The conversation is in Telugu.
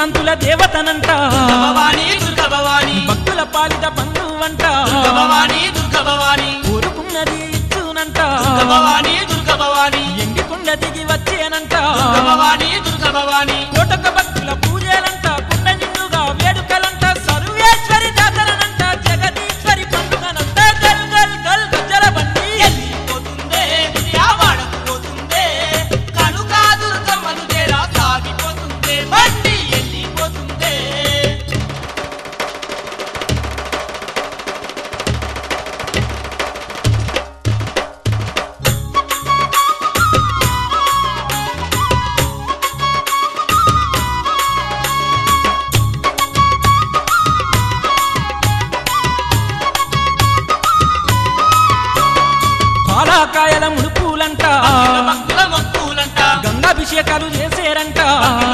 కాంతుల దేవతనంట దుర్గ భవానీ దుర్గ భవానీ భక్తుల పాలిట బంధువంట దుర్గ భవానీ దుర్గ భవానీ కోరుకున్నది ఇచ్చునంట దుర్గ భవానీ దుర్గ భవానీ ఎండికుండ దిగి వచ్చేనంట దుర్గ భవానీ దుర్గ భవానీ కోటక భక్తుల పూజలంట కుండ నిండుగా వేడుకలంట సర్వేశ్వరి జాతరనంట జగదీశ్వరి పండుగనంట గల్ గల్ గల్ గజ్జల బండి పోతుందే విజయవాడకు పోతుందే కనుక దుర్గమ్మను తేరా సాగిపోతుందే బండి వెళ్ళిపోతుందే పాలాకాయల ముడుపులంట భక్తుల మొక్కులంట గంగాభిషేకాలు చేసేరంట